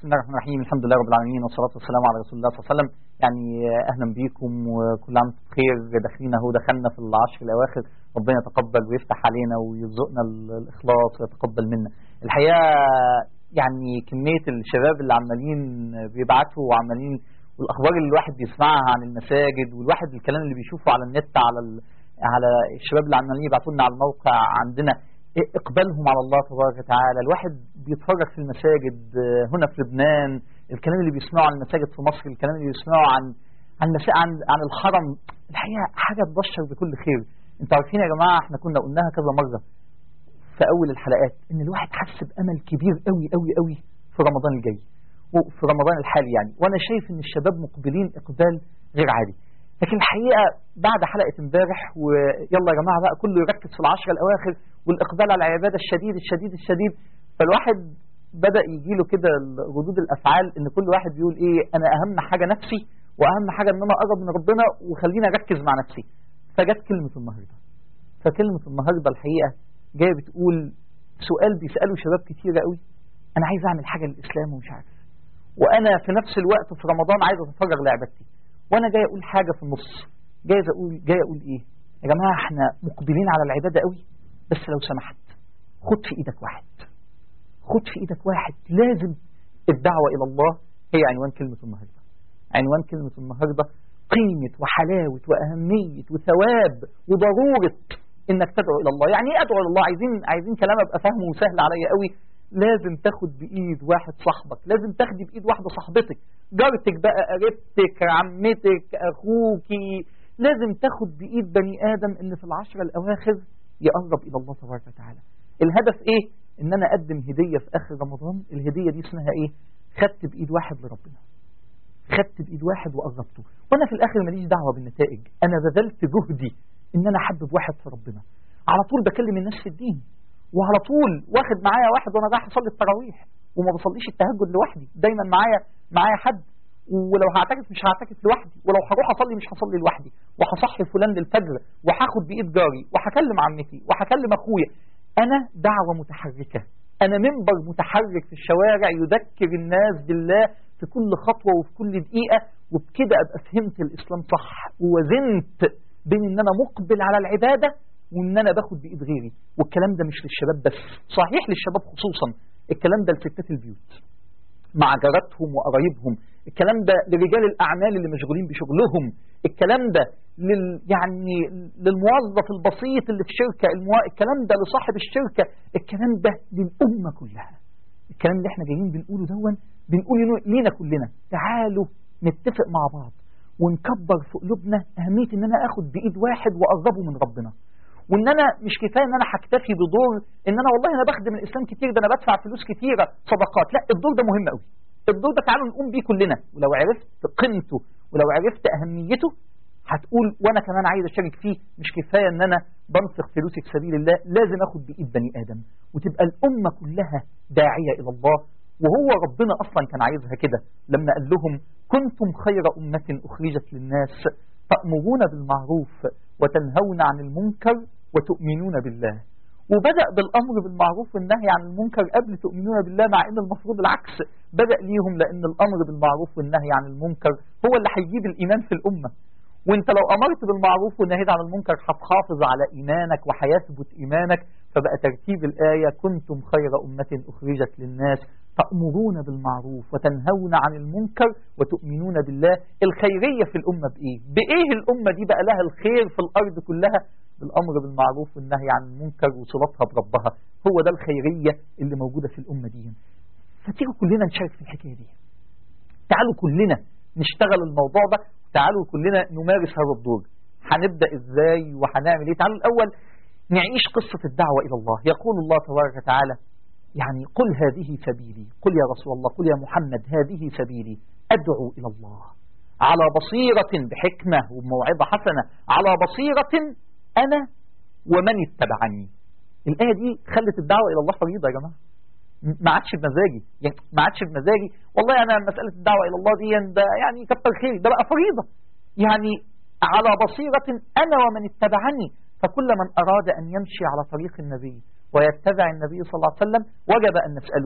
الله الرحمن الرحيم الحمد لله رب العالمين والصلاة والسلام على رسول الله صلى الله عليه وسلم يعني أهلا بيكم وكل عام وانتم بخير داخلين اهو دخلنا في العشر الأواخر ربنا يتقبل ويفتح علينا ويرزقنا ال- الإخلاص ويتقبل منا الحقيقة يعني كمية الشباب اللي عمالين بيبعتوا وعمالين والأخبار اللي الواحد بيسمعها عن المساجد والواحد الكلام اللي بيشوفه على النت على ال... على الشباب اللي عمالين يبعتوا لنا على الموقع عندنا اقبالهم على الله تبارك وتعالى الواحد بيتفرج في المساجد آه، هنا في لبنان الكلام اللي بيسمعه عن المساجد في مصر الكلام اللي بيسمعه عن عن مسا... عن عن الحرم الحقيقه حاجه تبشر بكل خير انتوا عارفين يا جماعه احنا كنا قلناها كذا مره في اول الحلقات ان الواحد حس بامل كبير قوي قوي قوي في رمضان الجاي وفي رمضان الحالي يعني وانا شايف ان الشباب مقبلين اقبال غير عادي لكن الحقيقه بعد حلقه امبارح ويلا يا جماعه بقى كله يركز في العشره الاواخر والاقبال على العباده الشديد الشديد الشديد فالواحد بدا يجي له كده ردود الافعال ان كل واحد بيقول ايه انا اهم حاجه نفسي واهم حاجه ان انا اقرب من ربنا وخليني اركز مع نفسي فجت كلمه النهارده فكلمه النهارده الحقيقه جايه بتقول سؤال بيساله شباب كتير قوي انا عايز اعمل حاجه للاسلام ومش عارف وانا في نفس الوقت في رمضان عايز اتفرج لعبادتي وانا جاي اقول حاجه في النص جاي اقول جاي اقول ايه يا جماعه احنا مقبلين على العباده قوي بس لو سمحت خد في ايدك واحد خد في ايدك واحد لازم الدعوه الى الله هي عنوان كلمه النهارده عنوان كلمه النهارده قيمه وحلاوه واهميه وثواب وضروره انك تدعو الى الله يعني ايه ادعو الى الله عايزين عايزين كلام ابقى فاهمه وسهل عليا قوي لازم تاخد بايد واحد صاحبك لازم تاخدي بايد واحده صاحبتك جارتك بقى قريبتك عمتك اخوكي لازم تاخد بايد بني ادم اللي في العشره الاواخر يقرب الى الله تبارك وتعالى الهدف ايه ان انا اقدم هديه في اخر رمضان الهديه دي اسمها ايه خدت بايد واحد لربنا خدت بايد واحد وقربته وانا في الاخر ماليش دعوه بالنتائج انا بذلت جهدي ان انا احبب واحد في ربنا على طول بكلم الناس في الدين وعلى طول واخد معايا واحد وانا رايح اصلي التراويح وما بصليش التهجد لوحدي دايما معايا معايا حد ولو هعتكف مش هعتكف لوحدي ولو هروح اصلي مش هصلي لوحدي وهصحي فلان للفجر وهاخد بايد جاري وهكلم عمتي وهكلم اخويا انا دعوه متحركه انا منبر متحرك في الشوارع يذكر الناس بالله في كل خطوه وفي كل دقيقه وبكده ابقى فهمت الاسلام صح ووزنت بين ان انا مقبل على العباده وان انا باخد بايد غيري والكلام ده مش للشباب بس صحيح للشباب خصوصا الكلام ده لستات البيوت مع جاراتهم وقرايبهم الكلام ده لرجال الاعمال اللي مشغولين بشغلهم الكلام ده لل يعني للموظف البسيط اللي في شركه المو... الكلام ده لصاحب الشركه الكلام ده للامه كلها الكلام اللي احنا جايين بنقوله دون بنقول لينا كلنا تعالوا نتفق مع بعض ونكبر في قلوبنا اهميه ان انا اخد بايد واحد واقربه من ربنا وان انا مش كفايه ان انا هكتفي بدور ان انا والله انا بخدم الاسلام كتير ده انا بدفع فلوس كتيره صدقات لا الدور ده مهم قوي الدور ده تعالوا نقوم بيه كلنا ولو عرفت قيمته ولو عرفت اهميته هتقول وانا كمان عايز اشارك فيه مش كفايه ان انا بنفق فلوسي في سبيل الله لازم اخد بايد بني ادم وتبقى الامه كلها داعيه الى الله وهو ربنا اصلا كان عايزها كده لما قال لهم كنتم خير امه اخرجت للناس تامرون بالمعروف وتنهون عن المنكر وتؤمنون بالله وبدأ بالأمر بالمعروف والنهي عن المنكر قبل تؤمنون بالله مع أن المفروض العكس بدأ ليهم لأن الأمر بالمعروف والنهي عن المنكر هو اللي هيجيب الإيمان في الأمة وانت لو أمرت بالمعروف ونهيت عن المنكر هتحافظ على إيمانك وهيثبت إيمانك فبقى ترتيب الآية كنتم خير أمة أخرجت للناس تأمرون بالمعروف وتنهون عن المنكر وتؤمنون بالله الخيرية في الأمة بإيه؟ بإيه الأمة دي بقى لها الخير في الأرض كلها؟ بالأمر بالمعروف والنهي عن المنكر وصلتها بربها هو ده الخيرية اللي موجودة في الأمة دي فتيجوا كلنا نشارك في الحكاية دي تعالوا كلنا نشتغل الموضوع ده تعالوا كلنا نمارس هذا الدور هنبدأ ازاي وهنعمل ايه تعالوا الأول نعيش قصة الدعوة إلى الله يقول الله تبارك وتعالى يعني قل هذه سبيلي قل يا رسول الله قل يا محمد هذه سبيلي أدعو إلى الله على بصيرة بحكمة وموعظة حسنة على بصيرة أنا ومن اتبعني الآية دي خلت الدعوة إلى الله فريضة يا جماعة ما عادش بمزاجي يعني ما عادش بمزاجي والله أنا مسألة الدعوة إلى الله دي ده يعني كتر خير ده بقى فريضة يعني على بصيرة أنا ومن اتبعني فكل من أراد أن يمشي على طريق النبي ويتبع النبي صلى الله عليه وسلم وجب أن نسأله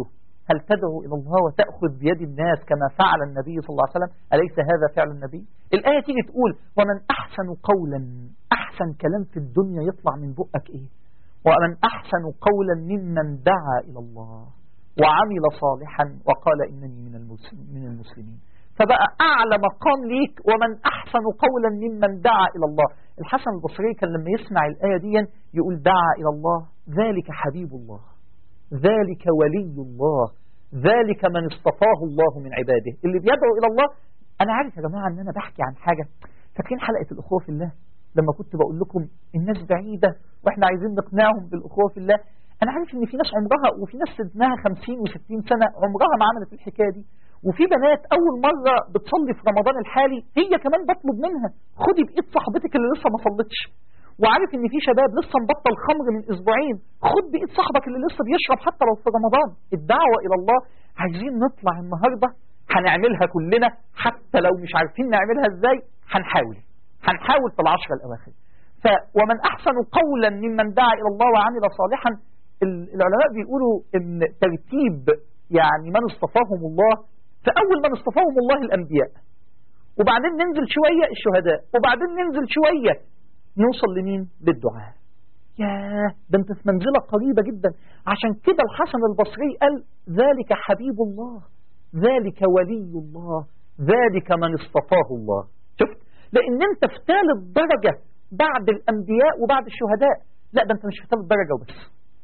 هل تدعو إلى الله وتأخذ بيد الناس كما فعل النبي صلى الله عليه وسلم أليس هذا فعل النبي الآية تيجي تقول ومن أحسن قولا أحسن كلام في الدنيا يطلع من بقك إيه ومن أحسن قولا ممن دعا إلى الله وعمل صالحا وقال إنني من من المسلمين فبقى أعلى مقام ليك ومن أحسن قولا ممن دعا إلى الله الحسن البصري كان لما يسمع الآية دي يقول دعا إلى الله ذلك حبيب الله ذلك ولي الله ذلك من اصطفاه الله من عباده اللي بيدعو إلى الله أنا عارف يا جماعة أن أنا بحكي عن حاجة فاكرين حلقة الأخوة في الله لما كنت بقول لكم الناس بعيدة وإحنا عايزين نقنعهم بالأخوة في الله أنا عارف إن في ناس عمرها وفي ناس سنها 50 و60 سنة عمرها ما عملت الحكاية دي وفي بنات أول مرة بتصلي في رمضان الحالي هي كمان بطلب منها خدي بإيد صاحبتك اللي لسه ما صلتش وعارف ان في شباب لسه مبطل خمر من اسبوعين خد بايد صاحبك اللي لسه بيشرب حتى لو في رمضان الدعوة الى الله عايزين نطلع النهاردة هنعملها كلنا حتى لو مش عارفين نعملها ازاي هنحاول هنحاول في العشرة الاواخر ف ومن احسن قولا ممن دعا الى الله وعمل صالحا العلماء بيقولوا ان ترتيب يعني من اصطفاهم الله فاول من اصطفاهم الله الانبياء وبعدين ننزل شوية الشهداء وبعدين ننزل شوية نوصل لمين للدعاء ياه ده انت في منزلة قريبة جدا عشان كده الحسن البصري قال ذلك حبيب الله ذلك ولي الله ذلك من اصطفاه الله شفت لان انت في ثالث درجة بعد الانبياء وبعد الشهداء لا ده انت مش في ثالث درجة وبس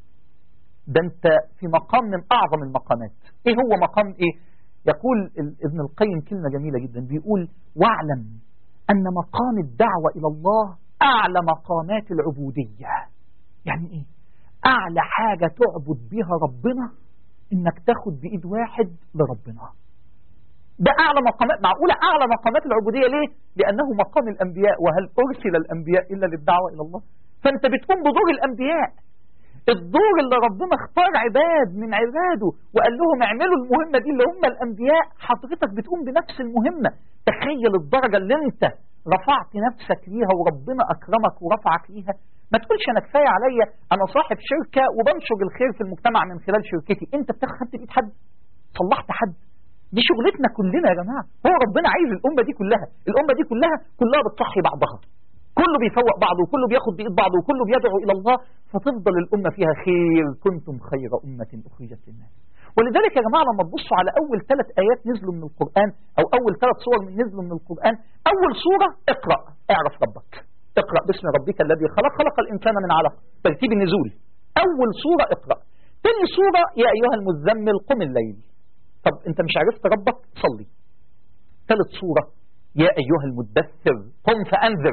ده انت في مقام من اعظم المقامات ايه هو مقام ايه يقول ابن القيم كلمة جميلة جدا بيقول واعلم ان مقام الدعوة الى الله أعلى مقامات العبودية يعني إيه أعلى حاجة تعبد بها ربنا إنك تاخد بإيد واحد لربنا ده أعلى مقامات معقولة أعلى مقامات العبودية ليه لأنه مقام الأنبياء وهل أرسل الأنبياء إلا للدعوة إلى الله فأنت بتقوم بدور الأنبياء الدور اللي ربنا اختار عباد من عباده وقال لهم اعملوا المهمة دي اللي هم الأنبياء حضرتك بتقوم بنفس المهمة تخيل الدرجة اللي انت رفعت نفسك ليها وربنا أكرمك ورفعك ليها ما تقولش أنا كفاية عليا أنا صاحب شركة وبنشر الخير في المجتمع من خلال شركتي أنت بتاخد حد بإيد حد صلحت حد دي شغلتنا كلنا يا جماعة هو ربنا عايز الأمة دي كلها الأمة دي كلها كلها بتصحي بعضها كله بيفوق بعضه وكله بياخد بإيد بعضه وكله بيدعو إلى الله فتفضل الأمة فيها خير كنتم خير أمة أخرجت للناس ولذلك يا جماعة لما تبصوا على أول ثلاث آيات نزلوا من القرآن أو أول ثلاث صور من نزلوا من القرآن أول صورة اقرأ اعرف ربك اقرأ باسم ربك الذي خلق خلق الإنسان من علق ترتيب النزول أول صورة اقرأ ثاني صورة يا أيها المزمل قم الليل طب أنت مش عرفت ربك صلي ثالث صورة يا أيها المدثر قم فأنذر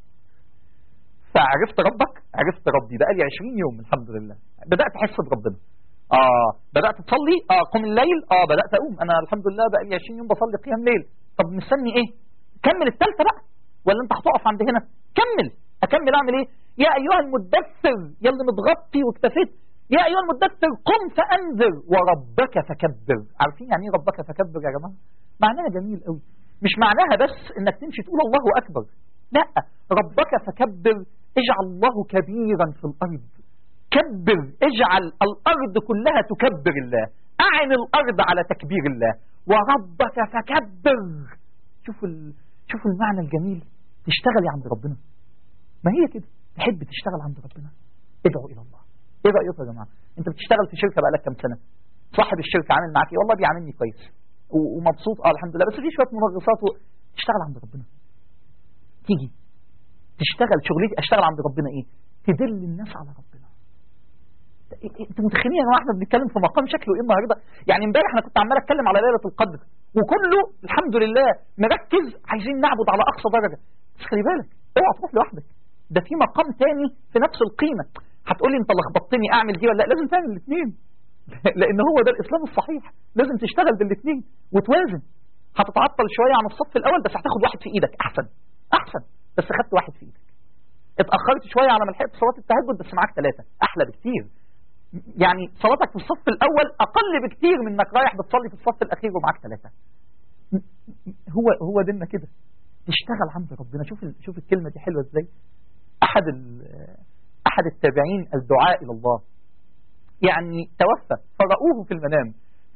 فعرفت ربك عرفت ربي بقى لي 20 يوم الحمد لله بدأت أحس بربنا آه بدأت تصلي آه قم الليل آه بدأت أقوم أنا الحمد لله بقى لي 20 يوم بصلي قيام ليل طب مستني إيه كمل الثالثة بقى ولا أنت هتقف عند هنا كمل أكمل أعمل إيه يا أيها المدثر يا اللي متغطي واكتفيت يا أيها المدثر قم فأنذر وربك فكبر عارفين يعني إيه ربك فكبر يا جماعة معناها جميل قوي مش معناها بس إنك تمشي تقول الله أكبر لا ربك فكبر اجعل الله كبيرا في الأرض كبر اجعل الأرض كلها تكبر الله أعن الأرض على تكبير الله وربك فكبر شوفوا ال... شوفوا المعنى الجميل تشتغلي عند ربنا ما هي كده تحب تشتغل عند ربنا ادعو إلى الله ايه رأيكم يا جماعة انت بتشتغل في شركة بقالك كام سنة صاحب الشركة عامل معاك ايه والله بيعاملني كويس ومبسوط اه الحمد لله بس في شوية منغصات و... تشتغل عند ربنا تيجي تشتغل شغلتي اشتغل عند ربنا ايه تدل الناس على ربنا انتوا متخيلين ان احنا بنتكلم في مقام شكله ايه النهارده يعني امبارح انا كنت عمال اتكلم على ليله القدر وكله الحمد لله مركز عايزين نعبد على اقصى درجه بس خلي بالك اوعى تروح لوحدك ده في مقام تاني في نفس القيمه هتقول لي انت لخبطتني اعمل دي ولا لا لازم تعمل الاثنين لان هو ده الاسلام الصحيح لازم تشتغل بالاثنين وتوازن هتتعطل شويه عن الصف الاول بس هتاخد واحد في ايدك احسن احسن بس خدت واحد في ايدك اتاخرت شويه على ما لحقت صلاه التهجد بس معاك ثلاثه احلى بكتير يعني صلاتك في الصف الاول اقل بكتير من انك رايح بتصلي في الصف الاخير ومعاك ثلاثه هو هو ديننا كده تشتغل عند ربنا شوف شوف الكلمه دي حلوه ازاي احد احد التابعين الدعاء الى الله يعني توفى فرأوه في المنام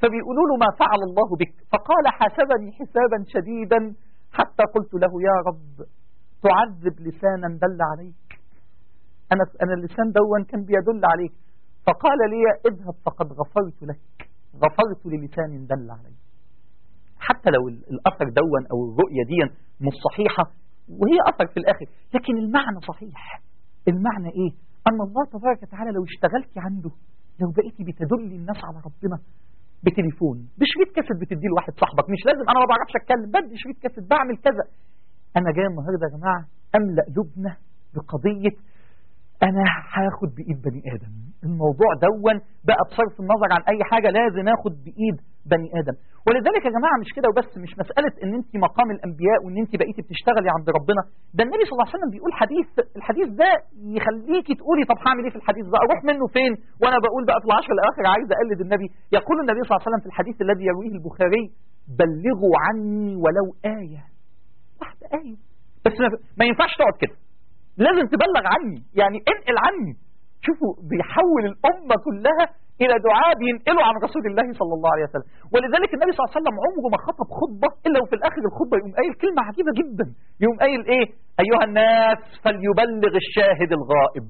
فبيقولوا له ما فعل الله بك فقال حاسبني حسابا شديدا حتى قلت له يا رب تعذب لسانا دل عليك أنا, أنا اللسان دون كان بيدل عليك فقال لي اذهب فقد غفرت لك غفرت للسان دل عليك حتى لو الأثر دون أو الرؤية دي مش صحيحة وهي أثر في الآخر لكن المعنى صحيح المعنى إيه أن الله تبارك وتعالى لو اشتغلت عنده لو بقيتي بتدلي الناس على ربنا بتليفون بشريط كاسيت بتديه لواحد صاحبك مش لازم انا ما بعرفش اتكلم بدي شريط كاسيت بعمل كذا انا جاي النهارده يا جماعه املا لبنه بقضيه انا هاخد بايد بني ادم الموضوع دون بقى بصرف النظر عن اي حاجه لازم اخد بايد بني ادم ولذلك يا جماعه مش كده وبس مش مساله ان انت مقام الانبياء وان انت بقيتي بتشتغلي عند ربنا ده النبي صلى الله عليه وسلم بيقول حديث الحديث ده يخليكي تقولي طب هعمل ايه في الحديث ده اروح منه فين وانا بقول بقى في العشر الاواخر عايز اقلد النبي يقول النبي صلى الله عليه وسلم في الحديث الذي يرويه البخاري بلغوا عني ولو ايه واحده ايه بس ما ينفعش تقعد كده لازم تبلغ عني يعني انقل عني شوفوا بيحول الأمة كلها إلى دعاء بينقلوا عن رسول الله صلى الله عليه وسلم ولذلك النبي صلى الله عليه وسلم عمره ما خطب خطبة إلا وفي الآخر الخطبة يقوم قايل كلمة عجيبة جدا يقوم قايل إيه أيها الناس فليبلغ الشاهد الغائب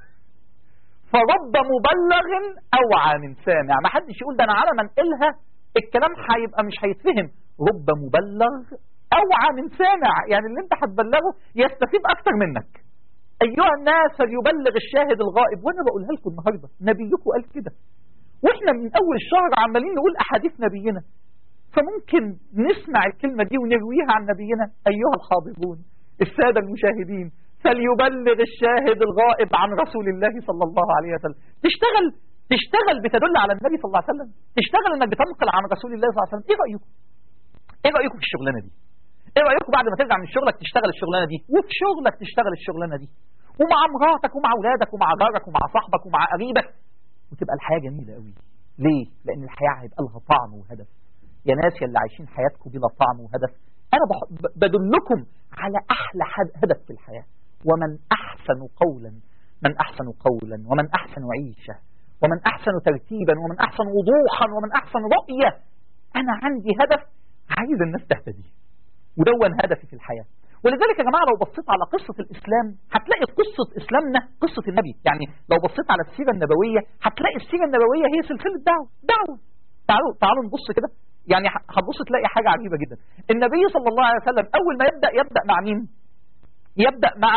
فرب مبلغ أوعى من سامع ما حدش يقول ده أنا على ما انقلها الكلام هيبقى مش هيتفهم رب مبلغ أوعى من سامع يعني اللي انت هتبلغه يستفيد أكتر منك أيها الناس فليبلغ الشاهد الغائب وأنا بقولها لكم النهاردة نبيكم قال كده وإحنا من أول الشهر عمالين نقول أحاديث نبينا فممكن نسمع الكلمة دي ونرويها عن نبينا أيها الحاضرون السادة المشاهدين فليبلغ الشاهد الغائب عن رسول الله صلى الله عليه وسلم تشتغل تشتغل بتدل على النبي صلى الله عليه وسلم تشتغل انك بتنقل عن رسول الله صلى الله عليه وسلم ايه رأيكم ايه رأيكم في الشغلانة دي ايه رأيكم بعد ما ترجع من شغلك تشتغل الشغلانة دي وفي شغلك تشتغل الشغلانة دي ومع مراتك ومع اولادك ومع جارك ومع صاحبك ومع قريبك وتبقى الحياة جميلة قوي ليه لان الحياة هيبقى لها طعم وهدف يا ناس يا اللي عايشين حياتكم بلا طعم وهدف انا بدلكم على احلى هدف في الحياة ومن احسن قولا من احسن قولا ومن احسن عيشة ومن احسن ترتيبا ومن احسن وضوحا ومن احسن رؤية انا عندي هدف عايز الناس تهتدي ودون هدفي في الحياة ولذلك يا جماعة لو بصيت على قصة الإسلام هتلاقي قصة إسلامنا قصة النبي يعني لو بصيت على السيرة النبوية هتلاقي السيرة النبوية هي سلسلة دعوة دعوة تعالوا تعالوا نبص كده يعني هتبص تلاقي حاجة عجيبة جدا النبي صلى الله عليه وسلم أول ما يبدأ يبدأ مع مين يبدأ مع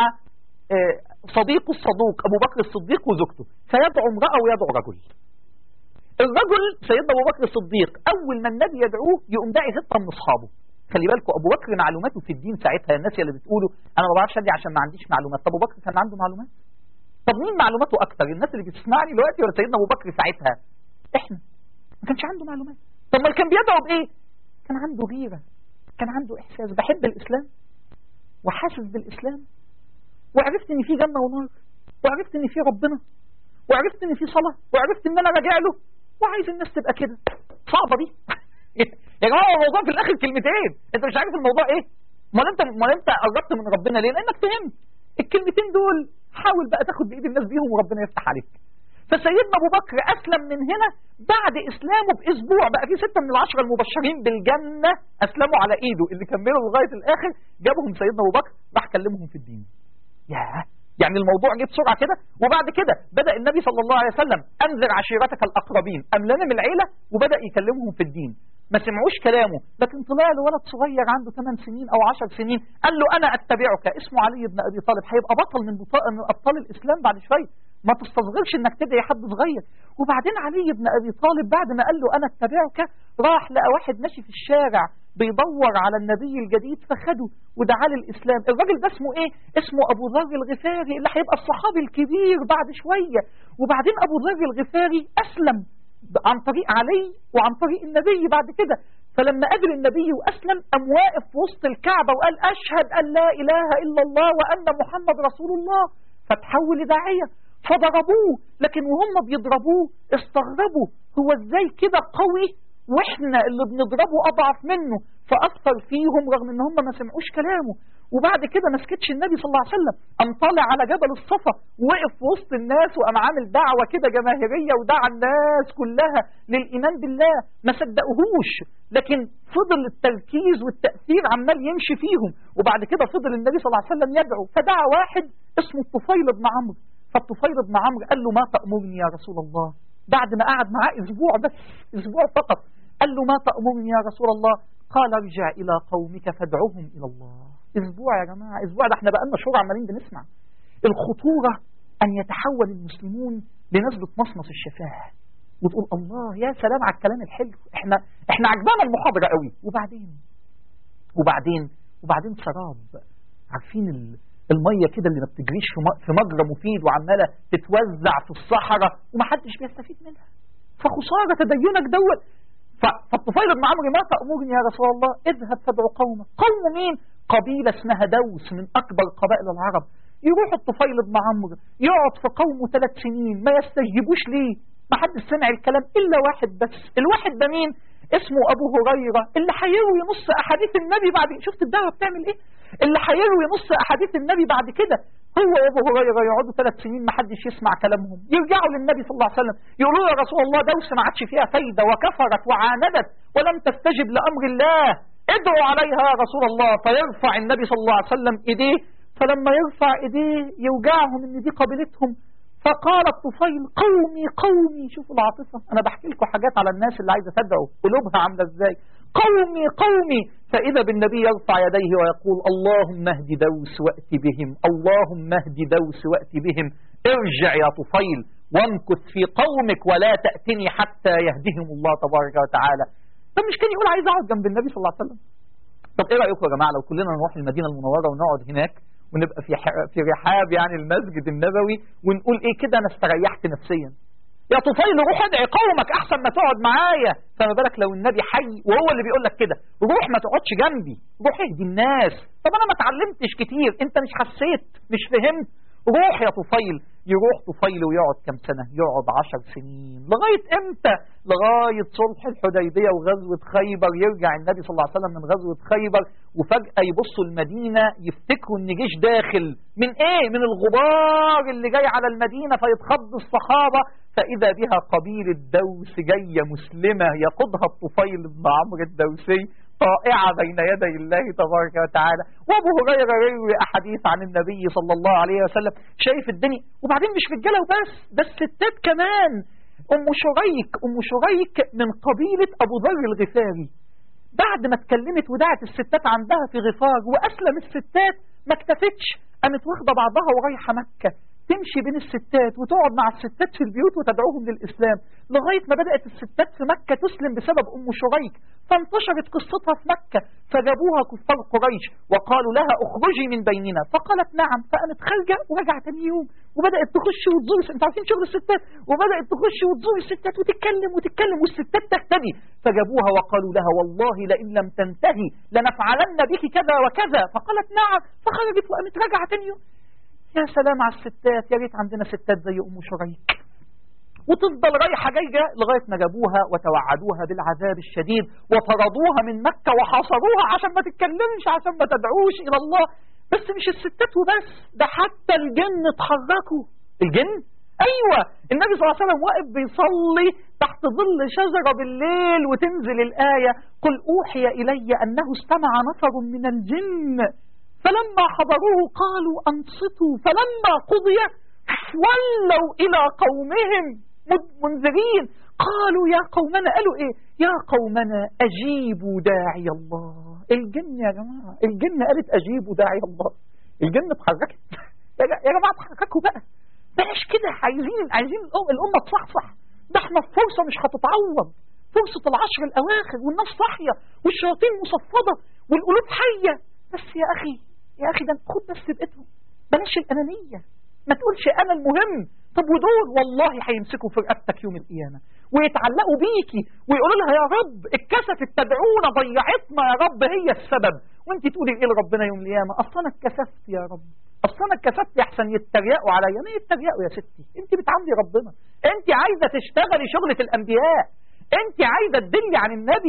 صديقه الصدوق أبو بكر الصديق وزوجته فيدعو امرأة ويدعو رجل الرجل سيدنا أبو بكر الصديق أول ما النبي يدعوه يقوم داعي ستة من أصحابه خلي بالكم ابو بكر معلوماته في الدين ساعتها الناس اللي بتقولوا انا ما بعرفش ادي عشان ما عنديش معلومات طب ابو بكر كان عنده معلومات طب مين معلوماته اكتر الناس اللي بتسمعني دلوقتي ولا سيدنا ابو بكر ساعتها احنا ما كانش عنده معلومات طب ما كان بيدعو بايه كان عنده غيره كان عنده احساس بحب الاسلام وحاسس بالاسلام وعرفت ان في جنه ونار وعرفت ان في ربنا وعرفت ان في صلاه وعرفت ان انا راجع له وعايز الناس تبقى كده صعبه دي يا جماعه الموضوع في الاخر كلمتين انت مش عارف الموضوع ايه امال انت امال انت قربت من ربنا ليه لانك فهمت الكلمتين دول حاول بقى تاخد بايد الناس بيهم وربنا يفتح عليك فسيدنا ابو بكر اسلم من هنا بعد اسلامه باسبوع بقى في ستة من العشرة المبشرين بالجنة اسلموا على ايده اللي كملوا لغاية الاخر جابهم سيدنا ابو بكر راح كلمهم في الدين ياه يعني الموضوع جه بسرعة كده وبعد كده بدأ النبي صلى الله عليه وسلم أنذر عشيرتك الأقربين أملنا من العيلة وبدأ يكلمهم في الدين ما سمعوش كلامه لكن طلع له ولد صغير عنده 8 سنين أو 10 سنين قال له أنا أتبعك اسمه علي بن أبي طالب هيبقى بطل من, من أبطال الإسلام بعد شوية ما تستصغرش انك تدعي حد صغير وبعدين علي بن ابي طالب بعد ما قال له انا اتبعك راح لقى واحد ماشي في الشارع بيدور على النبي الجديد فخده ودعا للاسلام الراجل ده اسمه ايه اسمه ابو ذر الغفاري اللي هيبقى الصحابي الكبير بعد شوية وبعدين ابو ذر الغفاري اسلم عن طريق علي وعن طريق النبي بعد كده فلما قابل النبي وأسلم قام واقف في وسط الكعبة وقال أشهد أن لا إله إلا الله وأن محمد رسول الله فتحول داعية فضربوه لكن وهم بيضربوه استغربوا هو ازاي كده قوي واحنا اللي بنضربه اضعف منه فاثر فيهم رغم ان هم ما سمعوش كلامه وبعد كده ما سكتش النبي صلى الله عليه وسلم قام طالع على جبل الصفا وقف في وسط الناس وقام عامل دعوه كده جماهيريه ودعا الناس كلها للايمان بالله ما صدقوهوش لكن فضل التركيز والتاثير عمال يمشي فيهم وبعد كده فضل النبي صلى الله عليه وسلم يدعو فدعا واحد اسمه الطفيل بن عمرو فالطفيل بن عمرو قال له ما تأمرني يا رسول الله بعد ما قعد معاه اسبوع بس اسبوع فقط قال له ما تأمرني يا رسول الله قال ارجع إلى قومك فادعوهم إلى الله اسبوع يا جماعة اسبوع ده احنا بقالنا شهور عمالين بنسمع الخطورة أن يتحول المسلمون لنزلة مصمص الشفاه وتقول الله يا سلام على الكلام الحلو احنا احنا عجبانا المحاضرة قوي وبعدين وبعدين وبعدين سراب عارفين ال... المية كده اللي ما بتجريش في م- في مجرى مفيد وعمالة تتوزع في الصحراء ومحدش بيستفيد منها فخسارة تدينك دوت ف- فالطفيل بن عمرو ما تأمرني يا رسول الله اذهب فادعو قومك قوم مين قبيلة اسمها دوس من أكبر قبائل العرب يروح الطفيل بن عمرو يقعد في قومه ثلاث سنين ما يستجيبوش ليه ما حدش سمع الكلام إلا واحد بس الواحد ده مين اسمه أبو هريرة اللي هيروي نص أحاديث النبي بعد شفت الدعوة بتعمل إيه اللي هيروي نص أحاديث النبي بعد كده هو وابو هريره يقعدوا ثلاث سنين ما حدش يسمع كلامهم يرجعوا للنبي صلى الله عليه وسلم يقولوا له يا رسول الله دوس ما عادش فيها فايده وكفرت وعاندت ولم تستجب لامر الله ادعوا عليها يا رسول الله فيرفع النبي صلى الله عليه وسلم ايديه فلما يرفع ايديه يوجعهم ان دي قبيلتهم فقال الطفيل قومي قومي شوفوا العاطفة أنا بحكي لكم حاجات على الناس اللي عايزة تدعو قلوبها عاملة إزاي قومي قومي فإذا بالنبي يرفع يديه ويقول اللهم اهد دوس وأت بهم اللهم اهد دوس وأت بهم ارجع يا طفيل وامكث في قومك ولا تأتني حتى يهدهم الله تبارك وتعالى طب مش كان يقول عايز أقعد جنب النبي صلى الله عليه وسلم طب ايه رايكم يا جماعه لو كلنا نروح المدينه المنوره ونقعد هناك ونبقى في ح- في رحاب يعني المسجد النبوي ونقول ايه كده انا استريحت نفسيا يا طفيل روح ادعي قومك احسن ما تقعد معايا فما بالك لو النبي حي وهو اللي بيقول لك كده روح ما تقعدش جنبي روح اهدي الناس طب انا ما اتعلمتش كتير انت مش حسيت مش فهمت روح يا طفيل يروح طفيل ويقعد كم سنة يقعد عشر سنين لغاية امتى لغاية صلح الحديبية وغزوة خيبر يرجع النبي صلى الله عليه وسلم من غزوة خيبر وفجأة يبصوا المدينة يفتكروا ان جيش داخل من ايه من الغبار اللي جاي على المدينة فيتخض الصحابة فإذا بها قبيلة دوس جاية مسلمة يقودها الطفيل بن عمرو الدوسي طائعة بين يدي الله تبارك وتعالى وابو هريرة يروي أحاديث عن النبي صلى الله عليه وسلم شايف الدنيا وبعدين مش رجالة وبس ده الستات كمان أم شريك أم شريك من قبيلة أبو ذر الغفاري بعد ما اتكلمت ودعت الستات عندها في غفار وأسلم الستات ما اكتفتش قامت واخدة بعضها ورايحة مكة تمشي بين الستات وتقعد مع الستات في البيوت وتدعوهم للإسلام لغاية ما بدأت الستات في مكة تسلم بسبب أم شريك فانتشرت قصتها في مكة فجابوها كفار قريش وقالوا لها اخرجي من بيننا فقالت نعم فقامت خارجة ورجعت تاني يوم وبدأت تخش وتزور انت عارفين شغل الستات وبدأت تخش وتزور الستات وتتكلم وتتكلم والستات تهتدي فجابوها وقالوا لها والله لئن لم تنتهي لنفعلن بك كذا وكذا فقالت نعم فخرجت وقامت راجعة تاني يوم يا سلام على الستات يا ريت عندنا ستات زي ام شريك وتفضل رايحة جاية لغاية ما جابوها وتوعدوها بالعذاب الشديد وطردوها من مكة وحاصروها عشان ما تتكلمش عشان ما تدعوش إلى الله بس مش الستات وبس ده حتى الجن اتحركوا الجن أيوة النبي صلى الله عليه وسلم واقف بيصلي تحت ظل شجرة بالليل وتنزل الآية قل أوحي إلي أنه استمع نفر من الجن فلما حضروه قالوا أنصتوا فلما قضي ولوا إلى قومهم منذرين قالوا يا قومنا قالوا إيه يا قومنا أجيبوا داعي الله الجن يا جماعة الجن قالت أجيبوا داعي الله الجن اتحركت يا جماعة اتحركوا بقى بلاش كده عايزين عايزين الأمة, الأمة تصحصح ده احنا في فرصة مش هتتعوض فرصة العشر الأواخر والناس صاحية والشياطين مصفدة والقلوب حية بس يا أخي يا أخي ده خد بس بقيتهم بلاش الأنانية ما تقولش أنا المهم طب ودول والله هيمسكوا في رقبتك يوم القيامة ويتعلقوا بيكي ويقولوا لها يا رب اتكسفت تدعونا ضيعتنا يا رب هي السبب وانت تقولي ايه لربنا يوم القيامة اصل انا اتكسفت يا رب اصل انا اتكسفت احسن يتريقوا عليا ما يتريقوا يا ستي انت بتعاملي ربنا انت عايزة تشتغلي شغلة الانبياء انت عايزة تدلي عن النبي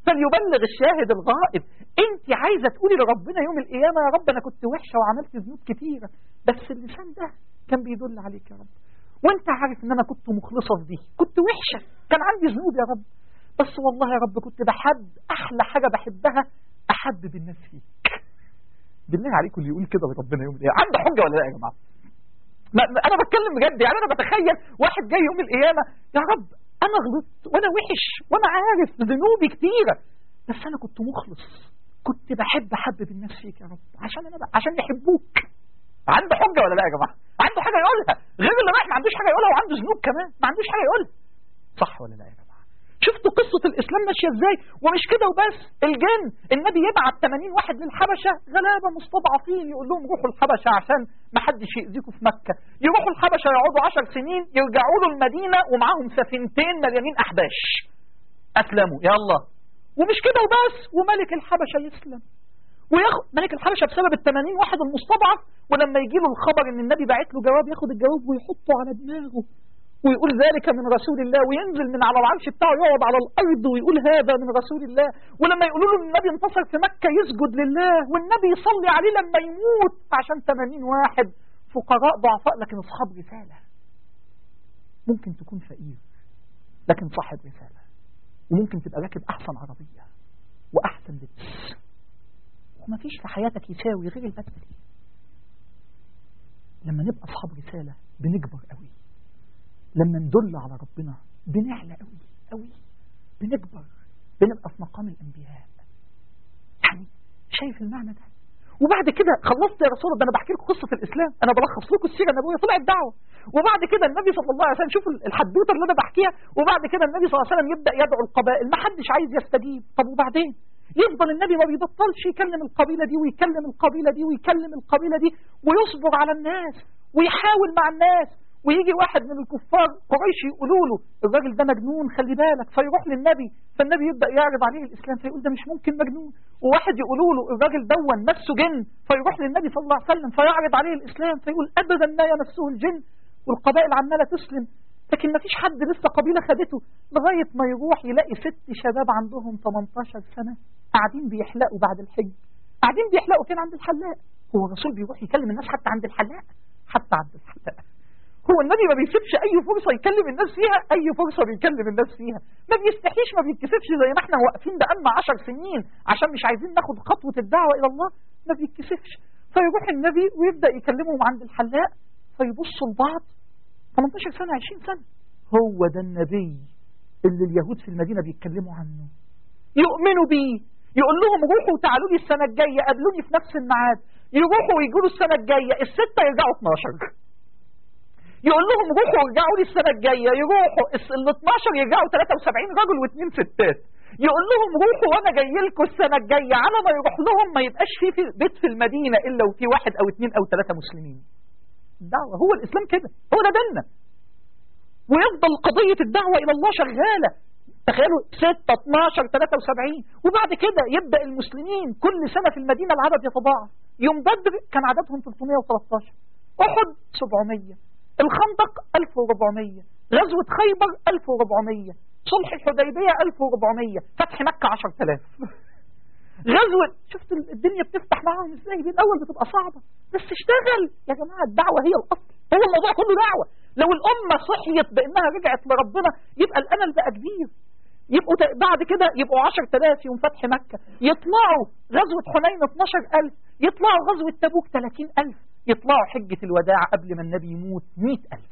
فليبلغ الشاهد الغائب انت عايزة تقولي لربنا يوم القيامة يا رب انا كنت وحشة وعملت ذنوب كتيرة بس اللسان ده كان بيدل عليك يا رب وانت عارف ان انا كنت مخلصة في دي كنت وحشة كان عندي ذنوب يا رب بس والله يا رب كنت بحب احلى حاجة بحبها احبب الناس فيك بالله عليكم اللي يقول كده لربنا يوم القيامة عنده حجة ولا لا يا جماعة ما ما- انا بتكلم بجد يعني انا بتخيل واحد جاي يوم القيامة يا رب انا غلطت وانا وحش وانا عارف ذنوبي كتيرة بس انا كنت مخلص كنت بحب احبب الناس فيك يا رب عشان انا بقى عشان يحبوك عنده حجة ولا لا يا جماعة عنده حاجة يقولها غير اللي رايح ما عندوش حاجة يقولها وعنده ذنوب كمان ما عندوش حاجة يقولها صح ولا لا يا جماعة شفتوا قصة الإسلام ماشية إزاي ومش كده وبس الجن النبي يبعت 80 واحد للحبشة غلابة مستضعفين يقول لهم روحوا الحبشة عشان ما حدش يأذيكم في مكة يروحوا الحبشة يقعدوا 10 سنين يرجعوا له المدينة ومعاهم سفينتين مليانين أحباش أسلموا يلا ومش كده وبس وملك الحبشة يسلم وياخد ملك الحبشة بسبب ال 80 واحد المستضعف ولما يجي له الخبر ان النبي باعت له جواب ياخد الجواب ويحطه على دماغه ويقول ذلك من رسول الله وينزل من على العرش بتاعه يقعد على الارض ويقول هذا من رسول الله ولما يقولوا له النبي انتصر في مكة يسجد لله والنبي يصلي عليه لما يموت عشان 80 واحد فقراء ضعفاء لكن اصحاب رسالة ممكن تكون فقير لكن صاحب رسالة وممكن تبقى راكب احسن عربية واحسن لبس وما فيش في حياتك يساوي غير البدل لما نبقى أصحاب رسالة بنكبر قوي لما ندل على ربنا بنعلى قوي قوي بنكبر بنبقى في مقام الأنبياء يعني شايف المعنى ده وبعد كده خلصت يا رسول الله ده انا بحكي لكم قصه الاسلام انا بلخص لكم السيره النبويه طلعت دعوه وبعد كده النبي صلى الله عليه وسلم شوفوا الحدوته اللي انا بحكيها وبعد كده النبي صلى الله عليه وسلم يبدا يدعو القبائل ما حدش عايز يستجيب طب وبعدين يفضل النبي ما بيبطلش يكلم القبيله دي ويكلم القبيله دي ويكلم القبيله دي ويصبر على الناس ويحاول مع الناس ويجي واحد من الكفار قريش يقولوا له الراجل ده مجنون خلي بالك فيروح للنبي فالنبي يبدا يعرض عليه الاسلام فيقول ده مش ممكن مجنون وواحد يقولوا له الراجل دون نفسه جن فيروح للنبي صلى الله عليه وسلم فيعرض عليه الاسلام فيقول ابدا ما يمسه الجن والقبائل عماله تسلم لكن ما فيش حد لسه قبيله خدته لغايه ما يروح يلاقي ست شباب عندهم 18 سنه قاعدين بيحلقوا بعد الحج قاعدين بيحلقوا فين عند الحلاق هو الرسول بيروح يكلم الناس حتى عند الحلاق حتى عند الحلاق هو النبي ما بيسيبش اي فرصه يكلم الناس فيها اي فرصه بيكلم الناس فيها ما بيستحيش ما بيتكسفش زي ما احنا واقفين بقالنا 10 سنين عشان مش عايزين ناخد خطوه الدعوه الى الله ما بيتكسفش فيروح النبي ويبدا يكلمهم عند الحلاق فيبصوا لبعض 18 سنه 20 سنه هو ده النبي اللي اليهود في المدينه بيتكلموا عنه يؤمنوا بيه يقول لهم روحوا تعالوا لي السنه الجايه قابلوني في نفس الميعاد يروحوا ويجوا السنه الجايه السته يرجعوا 12 يقول لهم روحوا ارجعوا لي السنة الجاية يروحوا ال 12 يرجعوا 73 رجل واثنين ستات يقول لهم روحوا وانا جاي لكم السنة الجاية على ما يروح لهم ما يبقاش في, في بيت في المدينة الا وفي واحد او اثنين او ثلاثة مسلمين الدعوة هو الاسلام كده هو ده ديننا ويفضل قضية الدعوة الى الله شغالة تخيلوا 6 12 73 وبعد كده يبدأ المسلمين كل سنة في المدينة العدد يتضاعف يوم بدر كان عددهم 313 أحد 700 الخندق 1400 غزوة خيبر 1400 صلح الحديبية 1400 فتح مكة 10000 غزوة شفت الدنيا بتفتح معاهم ازاي دي الأول بتبقى صعبة بس اشتغل يا جماعة الدعوة هي الأصل هو الموضوع كله دعوة لو الأمة صحيت بأنها رجعت لربنا يبقى الأمل بقى كبير يبقوا بعد كده يبقوا 10000 يوم فتح مكة يطلعوا غزوة حنين 12000 يطلعوا غزوة تبوك 30000 يطلعوا حجة الوداع قبل ما النبي يموت 100000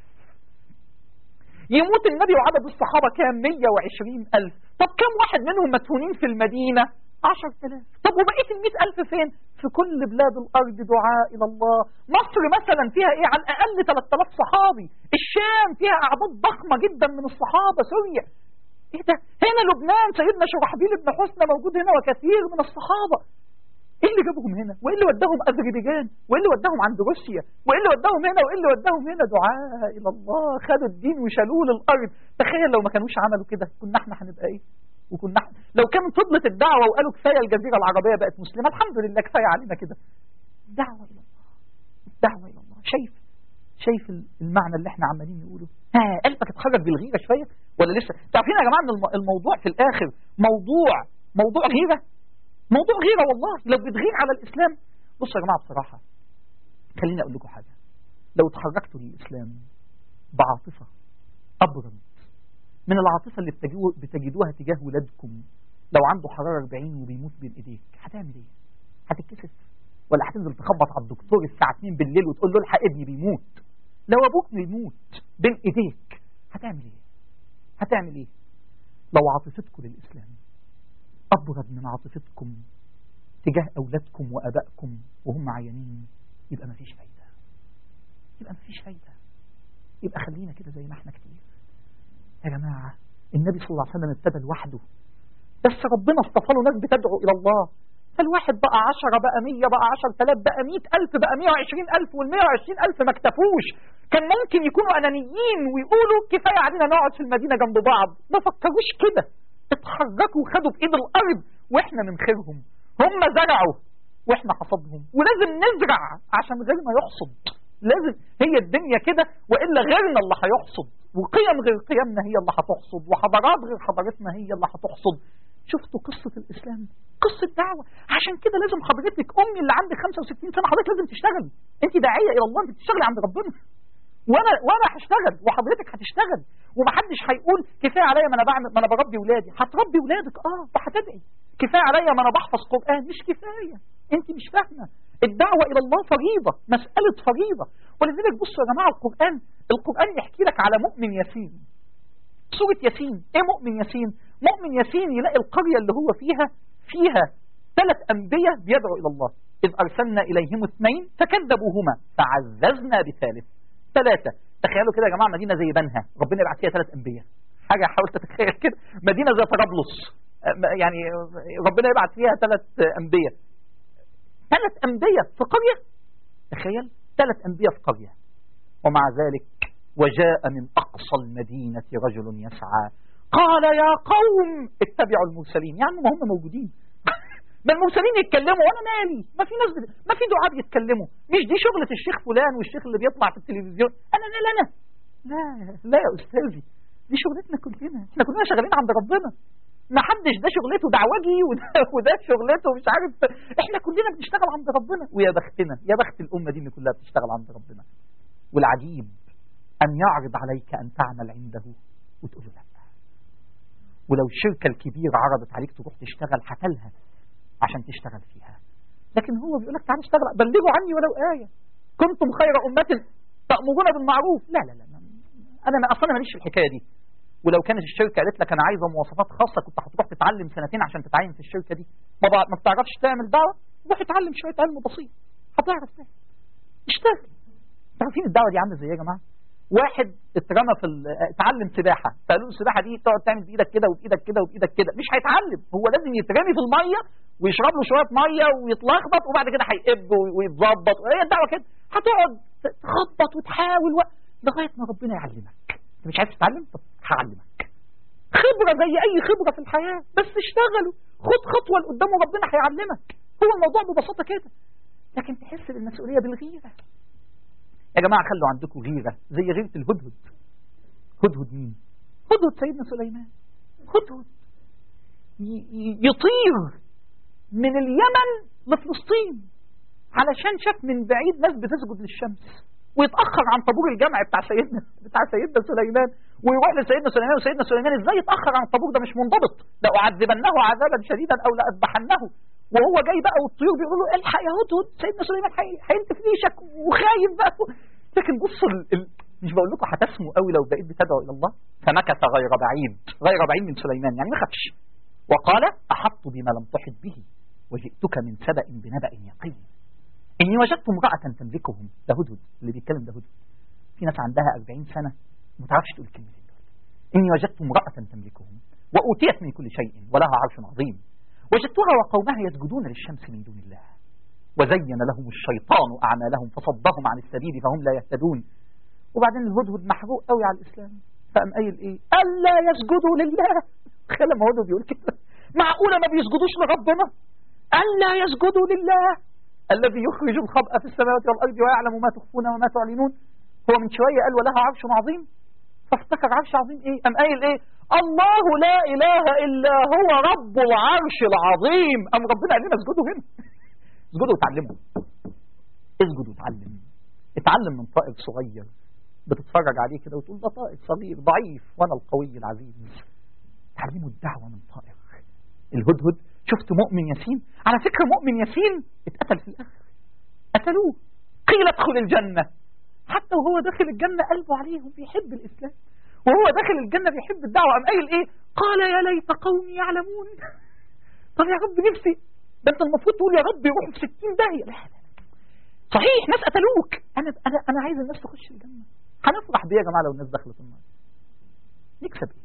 يموت النبي وعدد الصحابة كام 120000 طب كم واحد منهم مدفونين في المدينة 10000 طب وبقية ال 100000 فين في كل بلاد الأرض دعاء إلى الله مصر مثلا فيها إيه على الأقل 3000 صحابي الشام فيها أعداد ضخمة جدا من الصحابة سوريا ايه ده هنا لبنان سيدنا شرحبيل بن حسنى موجود هنا وكثير من الصحابة ايه اللي جابهم هنا وايه اللي وداهم اذربيجان وايه اللي وداهم عند روسيا وايه اللي وداهم هنا وايه اللي وداهم هنا دعاء الى الله خدوا الدين وشالوه للارض تخيل لو ما كانوش عملوا كده كنا احنا هنبقى ايه وكنا احنا لو كانت فضلت الدعوه وقالوا كفايه الجزيره العربيه بقت مسلمه الحمد لله كفايه علينا كده دعوه الى الله الدعوه الى الله شايف شايف المعنى اللي احنا عمالين نقوله ها قلبك اتخرج بالغيره شويه ولا لسه تعرفين يا جماعه ان الموضوع في الاخر موضوع موضوع غيرة موضوع غيرة والله لو بتغير على الإسلام بصوا يا جماعة بصراحة خليني أقول لكم حاجة لو اتحركتوا للإسلام بعاطفة أبرد من العاطفة اللي بتجدوها تجاه ولادكم لو عنده حرارة 40 وبيموت بين إيديك هتعمل إيه؟ هتتكسف ولا هتنزل تخبط على الدكتور الساعة 2 بالليل وتقول له الحق ابني بيموت لو أبوك بيموت بين إيديك هتعمل إيه؟ هتعمل إيه؟ لو عاطفتكم للإسلام أبرد من عاطفتكم تجاه أولادكم وأبائكم وهم عيانين يبقى مفيش فايدة يبقى مفيش فايدة يبقى خلينا كده زي ما احنا كتير يا جماعة النبي صلى الله عليه وسلم ابتدى لوحده بس ربنا اصطفى له ناس بتدعو إلى الله فالواحد بقى عشرة بقى مية بقى عشر تلاف بقى مئة ألف بقى مية وعشرين ألف والمية وعشرين ألف ما اكتفوش كان ممكن يكونوا أنانيين ويقولوا كفاية علينا نقعد في المدينة جنب بعض ما فكروش كده اتحركوا وخدوا بإيد الأرض وإحنا من خيرهم هم زرعوا وإحنا حصدهم ولازم نزرع عشان غيرنا يحصد لازم هي الدنيا كده وإلا غيرنا اللي هيحصد وقيم غير قيمنا هي اللي هتحصد وحضارات غير حضارتنا هي اللي هتحصد شفتوا قصة الإسلام قصة دعوة عشان كده لازم حضرتك أمي اللي عندك 65 سنة حضرتك لازم تشتغل أنت داعية إلى الله أنت بتشتغلي عند ربنا وانا وانا هشتغل وحضرتك هتشتغل ومحدش هيقول كفايه عليا ما انا بعمل ما انا بربي ولادي هتربي ولادك اه وهتدعي كفايه عليا ما انا بحفظ قران مش كفايه انت مش فاهمه الدعوه الى الله فريضه مساله فريضه ولذلك بصوا يا جماعه القران القران يحكي لك على مؤمن ياسين سوره ياسين ايه مؤمن ياسين مؤمن ياسين يلاقي القريه اللي هو فيها فيها ثلاث انبياء بيدعوا الى الله اذ ارسلنا اليهم اثنين فكذبوهما فعززنا بثالث ثلاثة تخيلوا كده يا جماعة مدينة زي بنها ربنا يبعت فيها ثلاث أنبياء حاجة حاولت تتخيل كده مدينة زي طرابلس يعني ربنا يبعت فيها ثلاث أنبياء ثلاث أنبياء في قرية تخيل ثلاث أنبياء في قرية ومع ذلك وجاء من أقصى المدينة رجل يسعى قال يا قوم اتبعوا المرسلين يعني ما هم موجودين ما المرسلين يتكلموا وانا مالي ما في ناس بت... ما في دعاء بيتكلموا مش دي شغلة الشيخ فلان والشيخ اللي بيطلع في التلفزيون انا لا لا لا لا لا يا استاذي دي شغلتنا كلنا احنا كلنا شغالين عند ربنا ما حدش ده شغلته دعوجي وده, وده شغلته مش عارف احنا كلنا بنشتغل عند ربنا ويا بختنا يا بخت الامه دي ان كلها بتشتغل عند ربنا والعجيب ان يعرض عليك ان تعمل عنده وتقول له لا ولو الشركه الكبيره عرضت عليك تروح تشتغل هتلها عشان تشتغل فيها لكن هو بيقول لك تعالى اشتغل بلغوا عني ولو آية كنتم خير أمة تأمرون بالمعروف لا لا لا أنا ما أصلا ماليش في الحكاية دي ولو كانت الشركة قالت لك أنا عايزة مواصفات خاصة كنت هتروح تتعلم سنتين عشان تتعين في الشركة دي ما, ما بتعرفش تعمل دعوة روح اتعلم شوية علم بسيط هتعرف تعمل اشتغل عارفين الدعوة دي عاملة ازاي يا جماعة واحد اترمى في اتعلم سباحة فقالوا له السباحة دي تقعد تعمل بإيدك كده وبإيدك كده وبإيدك كده مش هيتعلم هو لازم يترمي في المية ويشرب له شوية مية ويتلخبط وبعد كده هيقب ويتظبط هي الدعوة كده هتقعد تخبط وتحاول و... لغاية ما ربنا يعلمك انت مش عايز تتعلم طب هعلمك خبرة زي أي خبرة في الحياة بس اشتغلوا خد خطوة لقدام وربنا هيعلمك هو الموضوع ببساطة كده لكن تحس بالمسؤولية بالغيرة يا جماعة خلوا عندكم غيرة زي غيرة الهدهد هدهد مين هدهد سيدنا سليمان هدهد يطير من اليمن لفلسطين علشان شاف من بعيد ناس بتسجد للشمس ويتأخر عن طابور الجمع بتاع سيدنا بتاع سيدنا سليمان ويروح لسيدنا سليمان وسيدنا سليمان ازاي يتأخر عن الطابور ده مش منضبط لأعذبنه عذابا شديدا أو لأذبحنه وهو جاي بقى والطيور بيقولوا له الحق يا هدهد سيدنا سليمان هينتف ريشك وخايف بقى لكن بصوا ال... ال... مش بقول لكم هتسموا قوي لو بقيت بتدعو الى الله فمكث غير بعيد غير بعيد من سليمان يعني ما خافش وقال احط بما لم تحط به وجئتك من سبأ بنبأ يقين اني وجدت امرأة تملكهم ده هدهد اللي بيتكلم ده هدهد في ناس عندها 40 سنة ما تعرفش تقول الكلمتين دول اني وجدت امرأة تملكهم وأوتيت من كل شيء ولها عرش عظيم وجدتها وقومها يسجدون للشمس من دون الله وزين لهم الشيطان أعمالهم فصدهم عن السبيل فهم لا يهتدون وبعدين الهدهد محروق قوي على الإسلام فقام قايل إيه ألا يسجدوا لله تخيل لما هدهد بيقول كده معقولة ما بيسجدوش لربنا ألا يسجدوا لله الذي يخرج الخبأ في السماوات والأرض ويعلم ما تخفون وما تعلنون هو من شوية قال ولها عرش عظيم فافتكر عرش عظيم إيه أم قايل إيه الله لا إله إلا هو رب العرش العظيم أم ربنا قال لنا اسجدوا هنا اسجدوا وتعلموا اسجدوا وتعلم اتعلم من طائر صغير بتتفرج عليه كده وتقول ده طائر صغير ضعيف وانا القوي العزيز تعلموا الدعوة من طائر الهدهد شفت مؤمن ياسين على فكرة مؤمن ياسين اتقتل في الآخر قتلوه قيل ادخل الجنة حتى وهو داخل الجنة قلبه عليهم بيحب الإسلام وهو داخل الجنة بيحب الدعوة قام قايل ايه قال يا ليت قومي يعلمون طب يا رب نفسي ده انت المفروض تقول يا رب يروحوا في 60 داهية لا لا صحيح ناس قتلوك انا انا انا عايز الناس تخش الجنة هنفرح بيه يا جماعة لو الناس دخلت النار نكسب ايه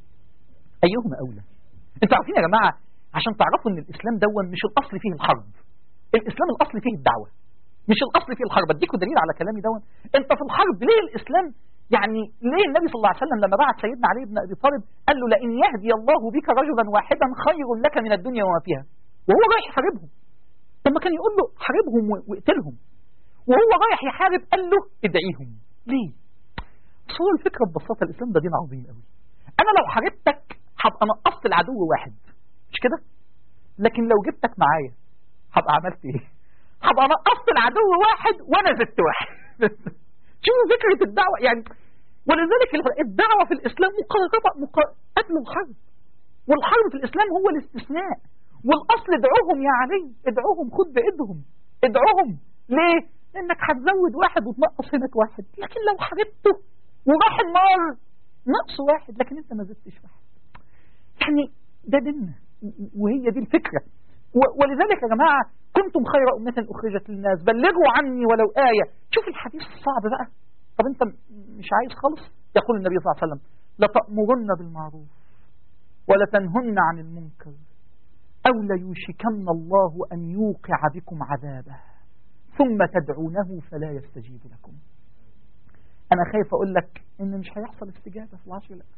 ايهما اولى انتوا عارفين يا جماعة عشان تعرفوا ان الاسلام دون مش الاصل فيه الحرب الاسلام الاصل فيه الدعوة مش الاصل فيه الحرب اديكم دليل على كلامي دون انت في الحرب ليه الاسلام يعني ليه النبي صلى الله عليه وسلم لما بعت سيدنا علي بن ابي طالب قال له لئن يهدي الله بك رجلا واحدا خير لك من الدنيا وما فيها وهو رايح يحاربهم طب ما كان يقول له حاربهم واقتلهم وهو رايح يحارب قال له ادعيهم ليه صور الفكره ببساطه الاسلام ده دين عظيم قوي انا لو حاربتك هبقى نقصت العدو واحد مش كده لكن لو جبتك معايا هبقى عملت ايه هبقى نقصت العدو واحد وانا زدت واحد شوفوا فكرة الدعوة يعني ولذلك الدعوة في الإسلام مقاربة قبل الحرب والحرب في الإسلام هو الاستثناء والأصل ادعوهم يا علي ادعوهم خد بإيدهم ادعوهم ليه؟ لأنك هتزود واحد وتنقص هناك واحد لكن لو حاربته وراح النار نقص واحد لكن انت ما زدتش واحد يعني ده ديننا وهي دي الفكرة ولذلك يا جماعة كنتم خير أمة أخرجت للناس بلغوا عني ولو آية شوف الحديث الصعب بقى طب أنت مش عايز خالص يقول النبي صلى الله عليه وسلم لتأمرن بالمعروف ولتنهن عن المنكر أو ليوشكن الله أن يوقع بكم عذابه ثم تدعونه فلا يستجيب لكم أنا خايف أقول لك إن مش هيحصل استجابة في العشر الأخير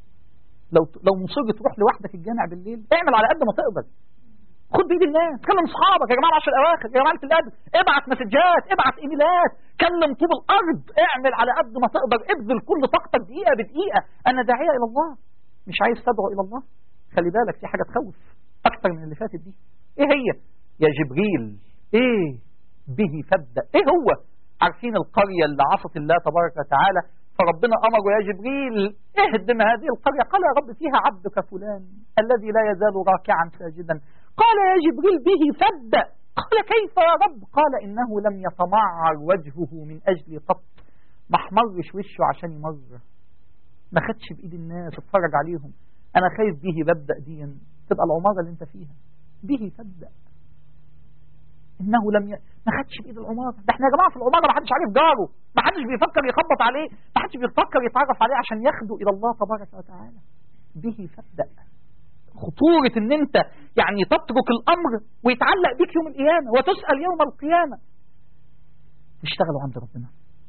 لو لو مصر تروح لوحدك الجامع بالليل اعمل على قد ما تقدر خد بايد الناس كلم اصحابك يا جماعه العشر الاواخر يا جماعه القدر ابعت مسجات ابعت ايميلات كلم طوب الارض اعمل على قد ما تقدر ابذل كل طاقتك دقيقه بدقيقه انا داعيه الى الله مش عايز تدعو الى الله خلي بالك في حاجه تخوف اكتر من اللي فاتت دي ايه هي يا جبريل ايه به فبدا ايه هو عارفين القريه اللي عصت الله تبارك وتعالى فربنا أمره يا جبريل اهدم هذه القرية قال يا رب فيها عبدك فلان الذي لا يزال راكعا ساجدا قال يا جبريل به فبدأ قال كيف يا رب قال إنه لم يتمعر وجهه من أجل قط ما احمرش وشه عشان يمر ما خدش بإيد الناس اتفرج عليهم أنا خايف به ببدأ دي تبقى العمارة اللي انت فيها به تبدأ انه لم ي... ما خدش بايد العماره ده احنا يا جماعه في العماره ما حدش عارف جاره ما حدش بيفكر يخبط عليه ما حدش بيفكر يتعرف عليه عشان ياخده الى الله تبارك وتعالى به فابدا خطورة ان انت يعني تترك الامر ويتعلق بك يوم القيامة وتسأل يوم القيامة تشتغلوا عند ربنا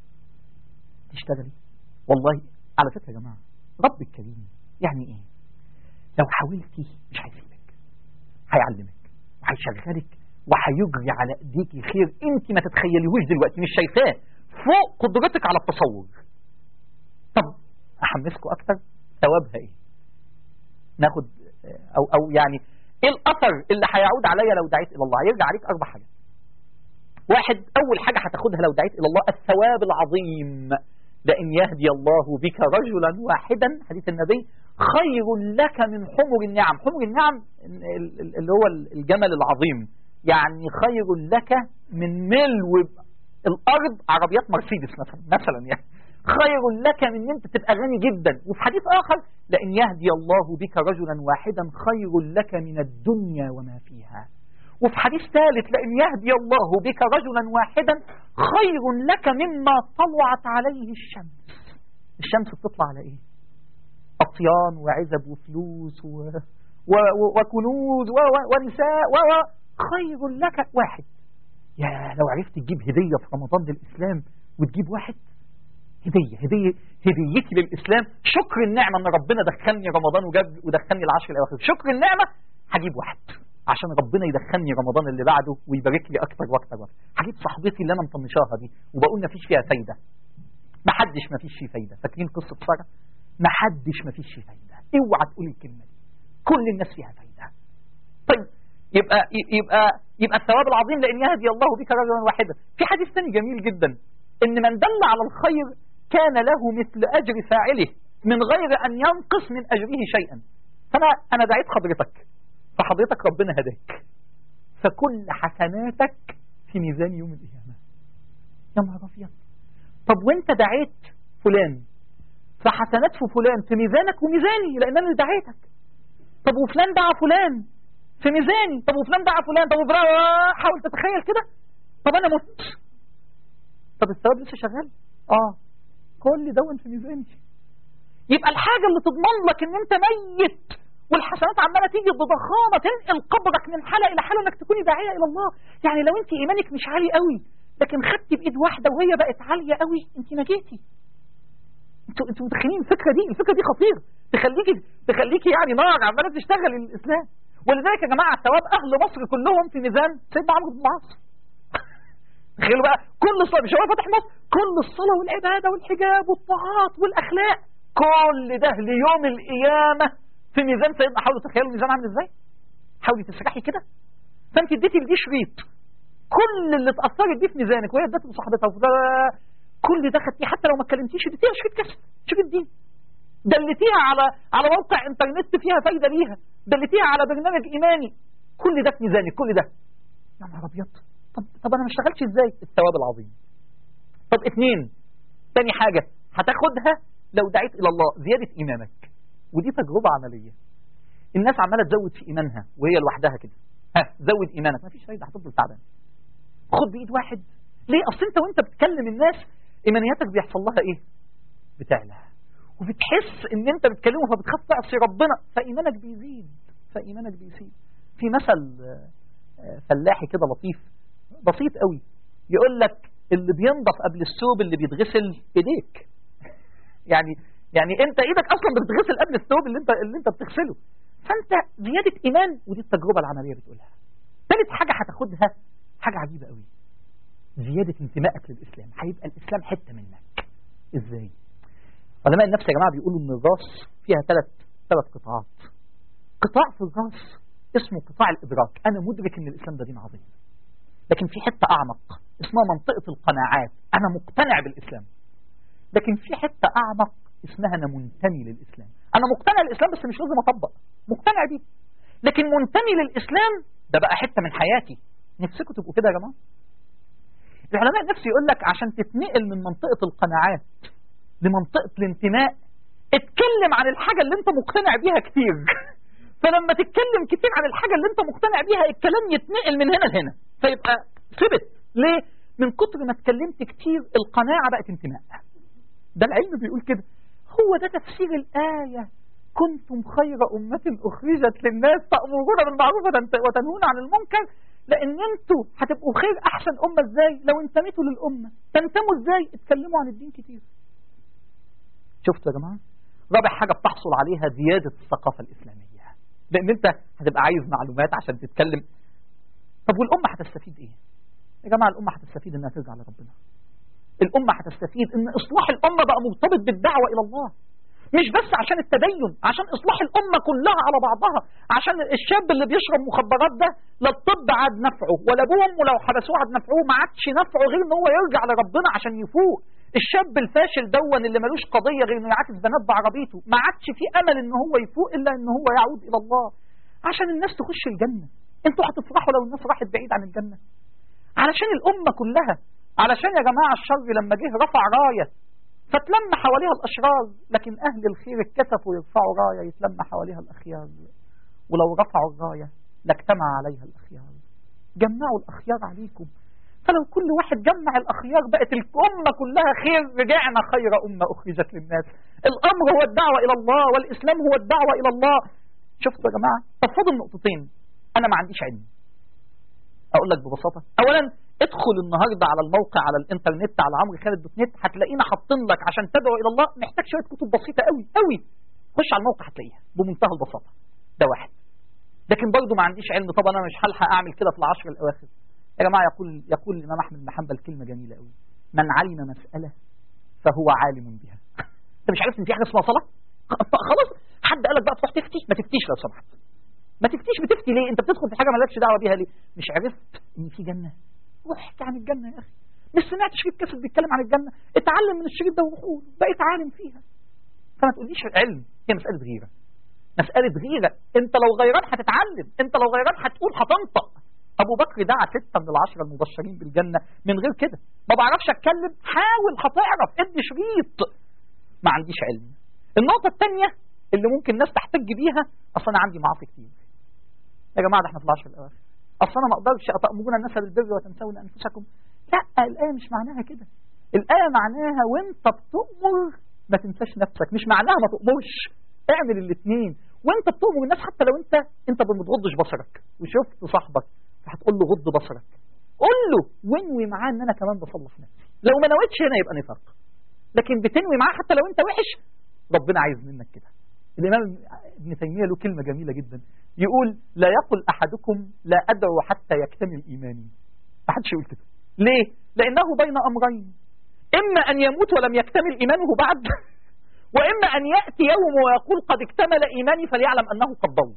تشتغلي والله على فكرة يا جماعة رب الكريم يعني ايه لو حاولتي مش هيسيبك هيعلمك وهيشغلك وهيجري على ايديكي خير انت ما تتخيليهوش دلوقتي مش شايفاه فوق قدرتك على التصور طب احمسكم اكتر ثوابها ايه ناخد او او يعني ايه الاثر اللي هيعود عليا لو دعيت الى الله هيرجع عليك اربع حاجات واحد اول حاجه هتاخدها لو دعيت الى الله الثواب العظيم لان يهدي الله بك رجلا واحدا حديث النبي خير لك من حمر النعم حمر النعم اللي هو الجمل العظيم يعني خير لك من ملو الارض عربيات مرسيدس مثلا مثلا يعني خير لك من ان انت تبقى غني جدا وفي حديث اخر لان يهدي الله بك رجلا واحدا خير لك من الدنيا وما فيها وفي حديث ثالث لان يهدي الله بك رجلا واحدا خير لك مما طلعت عليه الشمس الشمس بتطلع على ايه اطيان وعزب وفلوس و... و... و... وكنوز و... و... ونساء و... و... خير لك واحد يا لو عرفت تجيب هدية في رمضان للإسلام وتجيب واحد هدية هدية هديتي للإسلام شكر النعمة أن ربنا دخلني رمضان وجاب ودخلني العشر الأواخر شكر النعمة هجيب واحد عشان ربنا يدخلني رمضان اللي بعده ويبارك لي أكتر وأكتر وأكتر هجيب صاحبتي اللي أنا مطنشاها دي وبقول ما فيش فيها فايدة ما حدش ما فيش فيه فايدة فاكرين قصة سارة ما حدش ما فيش فيه فايدة اوعى تقول الكلمة دي كل الناس فيها فايدة طيب يبقى يبقى يبقى الثواب العظيم لان يهدي الله بك رجلا واحدا في حديث ثاني جميل جدا ان من دل على الخير كان له مثل اجر فاعله من غير ان ينقص من اجره شيئا فانا انا دعيت حضرتك فحضرتك ربنا هداك فكل حسناتك في ميزان يوم القيامه يا نهار ابيض طب وانت دعيت فلان فحسنات في فلان في ميزانك وميزاني لان انا اللي دعيتك طب وفلان دعا فلان في ميزاني طب وفلان دعا فلان طب وفلان حاول تتخيل كده طب انا مت طب الثواب لسه شغال اه كل دون في ميزاني يبقى الحاجة اللي تضمن لك ان انت ميت والحسنات عمالة تيجي بضخامة تنقل قبرك من حالة الى حالة انك تكوني داعية الى الله يعني لو انت ايمانك مش عالي قوي لكن خدتي بايد واحدة وهي بقت عالية قوي انت نجيتي انتوا انتوا متخيلين الفكرة دي الفكرة دي خطيرة تخليكي تخليكي يعني نار عمالة تشتغل الاسلام ولذلك يا جماعة ثواب اهل مصر كلهم في ميزان سيدنا عمرو بن العاص تخيلوا بقى كل الصلاة مش هو فاتح مصر كل الصلاة والعبادة والحجاب والطاعات والأخلاق كل ده ليوم القيامة في ميزان سيدنا حاولوا تخيلوا الميزان عامل ازاي حاولي تسرحي كده فانت اديتي لدي شريط كل اللي اتأثرت بيه في ميزانك وهي ادته لصاحبتها كل ده خدتيه حتى لو ما اتكلمتيش اديتيها شريط كسب شريط دين دلتيها على على موقع انترنت فيها فايدة ليها دلتيها على برنامج ايماني كل ده في ميزانك كل ده يا نهار ابيض طب طب انا ما اشتغلتش ازاي الثواب العظيم طب اثنين تاني حاجة هتاخدها لو دعيت الى الله زيادة ايمانك ودي تجربة عملية الناس عمالة تزود في ايمانها وهي لوحدها كده ها زود ايمانك ما فيش فايدة هتفضل تعبان خد بايد واحد ليه اصل انت وانت بتكلم الناس ايمانياتك بيحصل لها ايه بتعلى وبتحس ان انت بتكلمه فبتخاف تعصي ربنا فايمانك بيزيد فايمانك بيزيد في مثل فلاحي كده لطيف بسيط قوي يقول لك اللي بينضف قبل الثوب اللي بيتغسل ايديك يعني يعني انت ايدك اصلا بتتغسل قبل الثوب اللي انت اللي انت بتغسله فانت زياده ايمان ودي التجربه العمليه بتقولها ثالث حاجه هتاخدها حاجه عجيبه قوي زياده انتمائك للاسلام هيبقى الاسلام حته منك ازاي علماء النفس يا جماعه بيقولوا ان الراس فيها ثلاث ثلاث قطاعات قطاع في الراس اسمه قطاع الادراك انا مدرك ان الاسلام ده دين عظيم لكن في حته اعمق اسمها منطقه القناعات انا مقتنع بالاسلام لكن في حته اعمق اسمها انا منتمي للاسلام انا مقتنع بالاسلام بس مش لازم اطبق مقتنع بيه لكن منتمي للاسلام ده بقى حته من حياتي نفسكم تبقوا كده يا جماعه العلماء النفس يقول لك عشان تتنقل من منطقه القناعات لمنطقه الانتماء اتكلم عن الحاجه اللي انت مقتنع بيها كتير فلما تتكلم كتير عن الحاجه اللي انت مقتنع بيها الكلام يتنقل من هنا لهنا فيبقى ثبت ليه من كتر ما اتكلمت كتير القناعه بقت انتماء ده العلم بيقول كده هو ده تفسير الآية كنتم خير أمة أخرجت للناس تأمرون بالمعروف وتنهون عن المنكر لأن انتوا هتبقوا خير أحسن أمة إزاي لو انتميتوا للأمة تنتموا إزاي اتكلموا عن الدين كتير شفتوا يا جماعة رابع حاجة بتحصل عليها زيادة الثقافة الإسلامية لأن أنت هتبقى عايز معلومات عشان تتكلم طب والأمة هتستفيد إيه يا جماعة الأمة هتستفيد إنها ترجع لربنا الأمة هتستفيد إن إصلاح الأمة بقى مرتبط بالدعوة إلى الله مش بس عشان التدين عشان إصلاح الأمة كلها على بعضها عشان الشاب اللي بيشرب مخدرات ده لا الطب عاد نفعه ولا أبوه وأمه لو حبسوه عاد نفعه ما عادش نفعه غير إن هو يرجع لربنا عشان يفوق الشاب الفاشل دون اللي ملوش قضية غير إنه يعاكس بنات بعربيته ما عادش في أمل إن هو يفوق إلا إن هو يعود إلى الله عشان الناس تخش الجنة انتوا هتفرحوا لو الناس راحت بعيد عن الجنة علشان الأمة كلها علشان يا جماعة الشر لما جه رفع راية فتلم حواليها الأشرار لكن أهل الخير اتكسفوا يرفعوا راية يتلم حواليها الأخيار ولو رفعوا الراية لاجتمع عليها الأخيار جمعوا الأخيار عليكم فلو كل واحد جمع الأخيار بقت الأمة كلها خير رجعنا خير أمة أخرجت للناس الأمر هو الدعوة إلى الله والإسلام هو الدعوة إلى الله شفتوا يا جماعة طب فاضل نقطتين أنا ما عنديش علم أقول لك ببساطة أولا ادخل النهاردة على الموقع على الانترنت على عمرو خالد دوت نت هتلاقينا حاطين لك عشان تدعو الى الله محتاج شويه كتب بسيطه قوي قوي خش على الموقع هتلاقيها بمنتهى البساطه ده واحد لكن برضه ما عنديش علم طبعا انا مش هلحق اعمل كده في العشر الاواخر يا جماعه يقول يقول الامام احمد بن حنبل كلمه جميله قوي من علم مساله فهو عالم بها انت مش عارف ان في حاجه اسمها صلاه خلاص حد قال لك بقى تروح تفتي ما تفتيش لو سمحت ما تفتيش بتفتي ليه انت بتدخل في حاجه مالكش دعوه بيها ليه مش عرفت ان في جنه روح احكي عن الجنه يا اخي مش سمعت شريط كاسيت بيتكلم عن الجنه اتعلم من الشريط ده وروح قول بقيت عالم فيها فما تقوليش علم هي مساله غيره مساله غيره انت لو غيران هتتعلم انت لو غيران هتقول هتنطق ابو بكر دعا سته من العشره المبشرين بالجنه من غير كده ما بعرفش اتكلم حاول هتعرف ادي شريط ما عنديش علم النقطه الثانيه اللي ممكن الناس تحتج بيها اصل انا عندي معاصي كتير يا جماعه ده احنا في العشر الاواخر اصل انا ما اقدرش اتامرون الناس بالبر وتنسون انفسكم لا الايه مش معناها كده الايه معناها وانت بتؤمر ما تنساش نفسك مش معناها ما تؤمرش اعمل الاثنين وانت بتؤمر الناس حتى لو انت انت ما بتغضش بصرك وشفت صاحبك فهتقول له غض بصرك قول له وانوي معاه ان انا كمان بصلح نفسي لو ما نويتش هنا يبقى نفاق لكن بتنوي معاه حتى لو انت وحش ربنا عايز منك كده الامام ابن تيميه له كلمه جميله جدا يقول لا يقل احدكم لا ادعو حتى يكتمل ايماني ما حدش يقول كده ليه لانه بين امرين اما ان يموت ولم يكتمل ايمانه بعد واما ان ياتي يوم ويقول قد اكتمل ايماني فليعلم انه قد ضل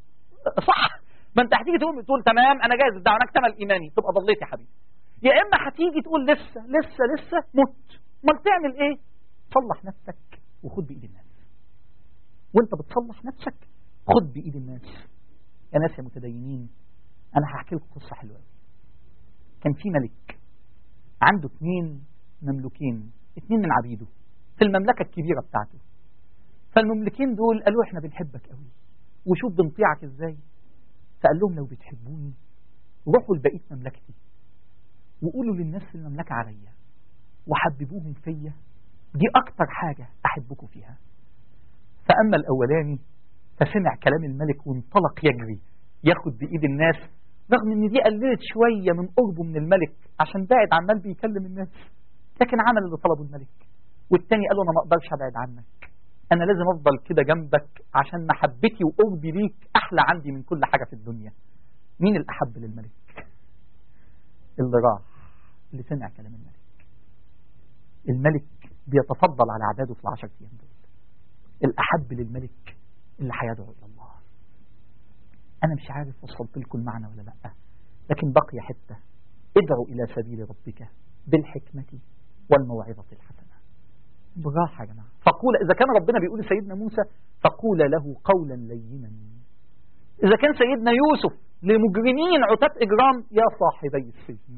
صح ما انت هتيجي تقول تقول تمام انا جاهز الدعوه انا اكتمل ايماني تبقى ضليت يا حبيبي يا اما هتيجي تقول لسه لسه لسه مت امال تعمل ايه صلح نفسك وخد بايد الناس وانت بتصلح نفسك خد بايد الناس يا ناس يا متدينين انا هحكي لكم قصه حلوه كان في ملك عنده اثنين مملوكين اثنين من عبيده في المملكه الكبيره بتاعته فالمملكين دول قالوا احنا بنحبك قوي وشوف بنطيعك ازاي فقال لهم لو بتحبوني روحوا لبقيه مملكتي وقولوا للناس في المملكه عليا وحببوهم فيا دي اكتر حاجه احبكم فيها فاما الاولاني فسمع كلام الملك وانطلق يجري ياخد بايد الناس رغم ان دي قللت شويه من قربه من الملك عشان بعد عمال بيكلم الناس لكن عمل اللي طلبه الملك والتاني قال له انا ما اقدرش ابعد عنك انا لازم افضل كده جنبك عشان محبتي وقربي ليك احلى عندي من كل حاجه في الدنيا مين الاحب للملك اللي راح اللي سمع كلام الملك الملك بيتفضل على عباده في العشر ايام دول الاحب للملك اللي هيدعو الى الله انا مش عارف وصلت لكم المعنى ولا لا لكن بقي حته ادعوا الى سبيل ربك بالحكمه والموعظه الحسنه بالراحه يا جماعه فقول اذا كان ربنا بيقول لسيدنا موسى فقول له قولا لينا اذا كان سيدنا يوسف لمجرمين عتاة اجرام يا صاحبي السجن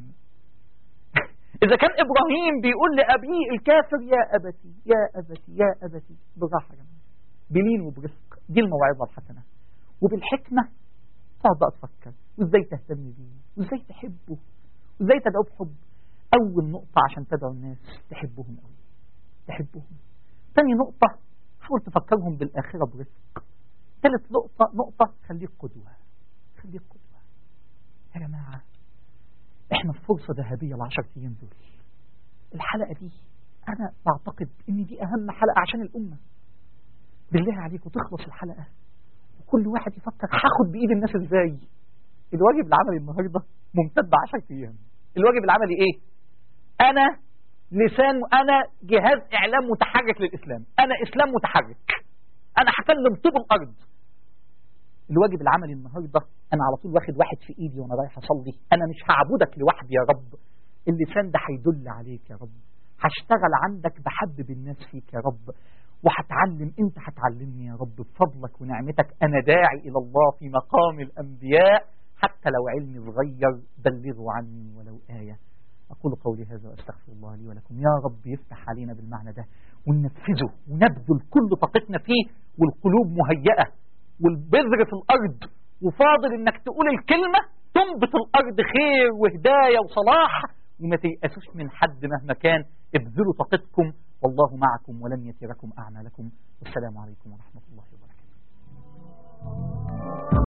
إذا كان إبراهيم بيقول لأبيه الكافر يا أبتي يا أبتي يا أبتي بالراحة يا جماعة بلين وبرفق دي الموعظة الحسنة وبالحكمة تقعد بقى تفكر وإزاي تهتم بيه وإزاي تحبه وإزاي تدعوه بحب أول نقطة عشان تدعو الناس تحبهم أوي تحبهم ثاني نقطة حاول تفكرهم بالآخرة برفق ثالث نقطة نقطة خليك قدوة خليك قدوة يا جماعة احنا في فرصة ذهبية العشر ايام دول الحلقة دي انا بعتقد ان دي اهم حلقة عشان الامة بالله عليكم تخلص الحلقة وكل واحد يفكر هاخد بايد الناس ازاي الواجب العملي النهاردة ممتد 10 ايام الواجب العملي ايه انا لسان انا جهاز اعلام متحرك للاسلام انا اسلام متحرك انا هكلم طوب الارض الواجب العملي النهارده انا على طول واخد واحد في ايدي وانا رايح اصلي انا مش هعبدك لوحدي يا رب اللسان ده هيدل عليك يا رب هشتغل عندك بحبب الناس فيك يا رب وهتعلم انت هتعلمني يا رب بفضلك ونعمتك انا داعي الى الله في مقام الانبياء حتى لو علمي صغير بلغوا عني ولو ايه أقول قولي هذا وأستغفر الله لي ولكم يا رب يفتح علينا بالمعنى ده وننفذه ونبذل كل طاقتنا فيه والقلوب مهيئة والبذر في الأرض وفاضل إنك تقول الكلمة تنبت الأرض خير وهداية وصلاح وما تيأسوش من حد مهما كان ابذلوا طاقتكم والله معكم ولن يتركم أعمالكم والسلام عليكم ورحمة الله وبركاته